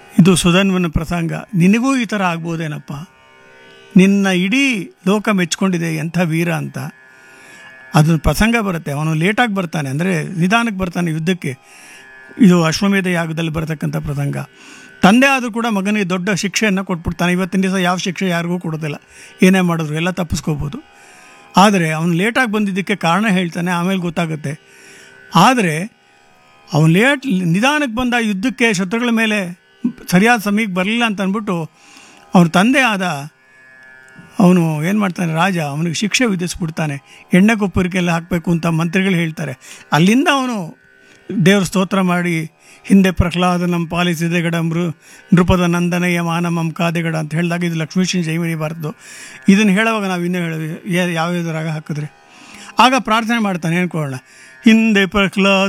ಇದು ಸುಧನ್ವನ ಪ್ರಸಂಗ ನಿನಗೂ ಈ ಥರ ಆಗ್ಬೋದೇನಪ್ಪ ನಿನ್ನ ಇಡೀ ಲೋಕ ಮೆಚ್ಕೊಂಡಿದೆ ಎಂಥ ವೀರ ಅಂತ ಅದನ್ನು ಪ್ರಸಂಗ ಬರುತ್ತೆ ಅವನು ಲೇಟಾಗಿ ಬರ್ತಾನೆ ಅಂದರೆ ನಿಧಾನಕ್ಕೆ ಬರ್ತಾನೆ ಯುದ್ಧಕ್ಕೆ ಇದು ಅಶ್ವಮೇಧ ಯಾಗದಲ್ಲಿ ಬರತಕ್ಕಂಥ ಪ್ರಸಂಗ ತಂದೆ ಆದರೂ ಕೂಡ ಮಗನಿಗೆ ದೊಡ್ಡ ಶಿಕ್ಷೆಯನ್ನು ಕೊಟ್ಬಿಡ್ತಾನೆ ಇವತ್ತಿನ ದಿವಸ ಯಾವ ಶಿಕ್ಷೆ ಯಾರಿಗೂ ಕೊಡೋದಿಲ್ಲ ಏನೇ ಮಾಡಿದ್ರು ಎಲ್ಲ ತಪ್ಪಿಸ್ಕೋಬೋದು ಆದರೆ ಅವನು ಲೇಟಾಗಿ ಬಂದಿದ್ದಕ್ಕೆ ಕಾರಣ ಹೇಳ್ತಾನೆ ಆಮೇಲೆ ಗೊತ್ತಾಗುತ್ತೆ ಆದರೆ ಅವನು ಲೇಟ್ ನಿಧಾನಕ್ಕೆ ಬಂದ ಯುದ್ಧಕ್ಕೆ ಶತ್ರುಗಳ ಮೇಲೆ ಸರಿಯಾದ ಸಮಯಕ್ಕೆ ಬರಲಿಲ್ಲ ಅಂತ ಅಂದ್ಬಿಟ್ಟು ಅವನ ತಂದೆ ಆದ ಅವನು ಏನು ಮಾಡ್ತಾನೆ ರಾಜ ಅವನಿಗೆ ಶಿಕ್ಷೆ ವಿಧಿಸ್ಬಿಡ್ತಾನೆ ಎಣ್ಣೆ ಕೊಪ್ಪರಿಕೆಲ್ಲ ಹಾಕಬೇಕು ಅಂತ ಮಂತ್ರಿಗಳು ಹೇಳ್ತಾರೆ ಅಲ್ಲಿಂದ ಅವನು ದೇವ್ರ ಸ್ತೋತ್ರ ಮಾಡಿ ಹಿಂದೆ ಪ್ರಹ್ಲಾದ ನಮ್ಮ ಪಾಲಿಸಿದೆ ಗಡ ಮೃ ನೃಪದ ನಂದನಯ್ಯ ಮಾನಮಂ ಕಾದೆಗಡ ಅಂತ ಹೇಳಿದಾಗ ಇದು ಲಕ್ಷ್ಮೀಶ್ವರ ಜೈಮಿನಿ ಬಾರದು ಇದನ್ನು ಹೇಳುವಾಗ ನಾವು ಇನ್ನೂ ಹೇಳಿದ್ವಿ ಯಾವ್ಯಾವ ರಾಗ ಹಾಕಿದ್ರೆ ಆಗ ಪ್ರಾರ್ಥನೆ ಮಾಡ್ತಾನೆ ಹೇಳ್ಕೊಳ್ಳೋಣ ಹಿಂದೆ ಪ್ರಹ್ಲಾದ